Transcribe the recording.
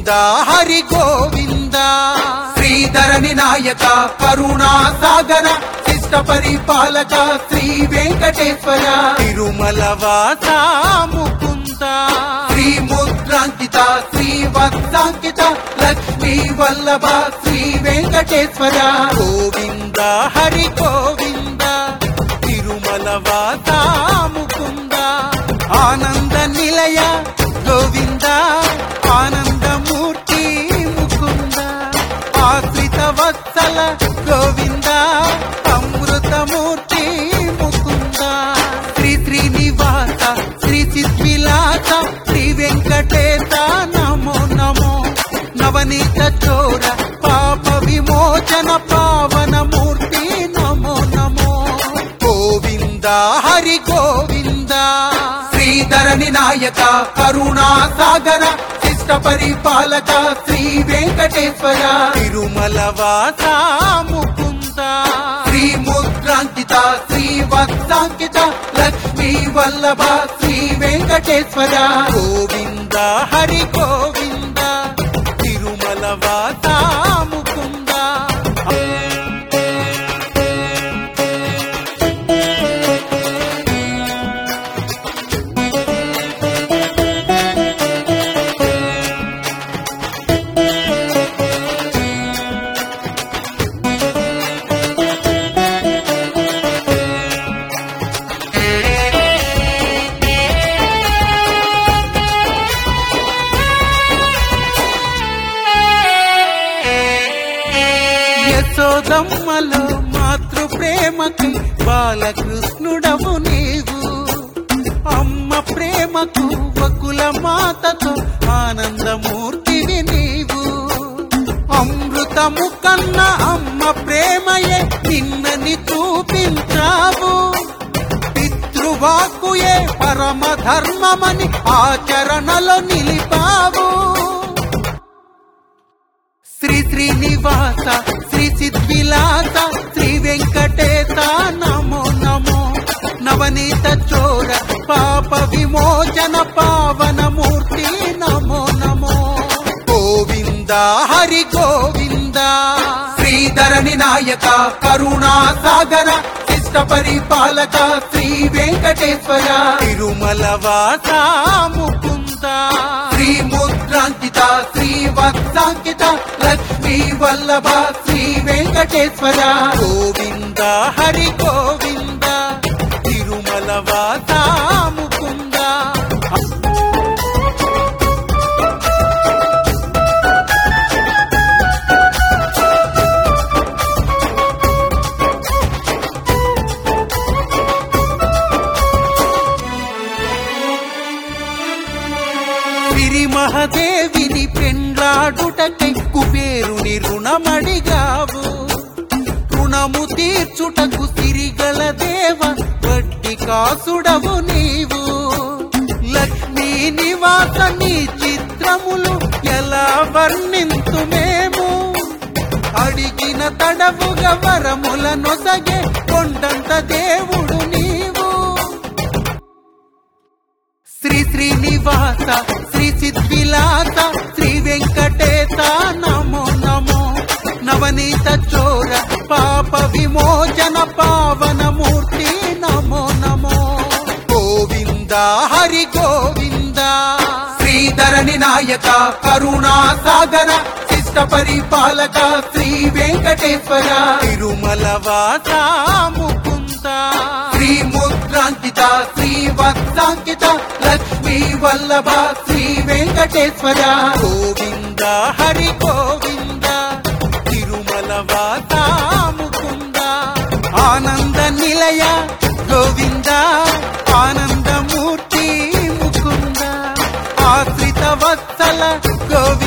గోవింద హరి గోవింద శ్రీధరణి నాయక కరుణా సాగర శిష్ట పరిపాలక శ్రీ వెంకటేశ్వర తిరుమల వాస ముకుంద శ్రీ ముద్రాంకిత శ్రీ వత్సాంకిత లక్ష్మీ వల్లభ శ్రీ వెంకటేశ్వర గోవింద హరి గోవింద తిరుమల వాస ముకుంద ఆనంద నిలయ గోవింద ఆనందమూర్తి ముకుంద ఆశ్రిత వత్సల గోవింద అమృతమూర్తి ముకుంద శ్రీ శ్రీనివాస శ్రీ చిద్విలాస శ్రీ వెంకటేశ నమో నమో నవనీత చోర పాప విమోచన పావన మూర్తి నమో నమో గోవింద హరి గోవింద శ్రీధరణి నాయక కరుణా సాగర శిష్ట పరిపాలక శ్రీ వెంకటేశ్వర తిరుమల వాస ముకుంద శ్రీ ముద్రాంకిత శ్రీ వత్సాంకిత లక్ష్మీ వల్లభ శ్రీ వెంకటేశ్వర గోవింద హరి గోవింద తిరుమల వాస ముకుంద యశోదమ్మలో మాతృ ప్రేమకి బాలకృష్ణుడవు నీవు అమ్మ ప్రేమకు వకుల మాతతో ఆనందమూర్తివి నీవు అమృతము కన్న అమ్మ ప్రేమయే నిన్నని చూపించావు పితృవాకుయే పరమ ధర్మమని ఆచరణలో నిలిపావు శ్రీ శ్రీనివాస శ్రీ సిద్విలాస శ్రీ వెంకటేశ నమో నమో నవనీత చోర పాప విమోచన పావన మూర్తి నమో నమో గోవింద హరి గోవింద శ్రీధరణి నాయక కరుణా సాగర శిష్ట పరిపాలక శ్రీ వెంకటేశ్వర తిరుమల వాస ముకుంద శ్రీ ముద్రాంకిత శ్రీ వత్సాంకిత లక్ష్మీ వల్లభ శ్రీ వెంకటేశ్వర గోవింద హరి గోవింద తిరుమల వాస ముకుంద సిరి మహదేవిని పెండ్లాడుటకై కుబేరుని రుణమడిగావు రుణము తీర్చుటకు సిరిగల దేవ వడ్డి కాసుడవు నీవు లక్ష్మీ నివాస నీ చిత్రములు ఎలా వర్ణింతు మేము అడిగిన తడవుగా వరముల నొసగే కొండంత దేవుడు నీవు శ్రీ శ్రీనివాస శ్రీ సిద్విలాస శ్రీ వెంకటేశ నమో నమో నవనీత చోర పాప విమోచన పావన మూర్తి నమో నమో గోవింద హరి గోవింద శ్రీధరణి నాయక కరుణా సాగర శిష్ట పరిపాలక శ్రీ వెంకటేశ్వర తిరుమల వాస ముకుంద శ్రీ ముద్రాంకిత శ్రీ వత్సాంకిత లక్ష్మీ వల్లభ శ్రీ వెంకటేశ్వర గోవింద హరి గోవింద తిరుమల వాస ముకుంద ఆనంద నిలయ గోవింద ఆనందమూర్తి ముకుంద ఆశ్రిత వత్సల గోవింద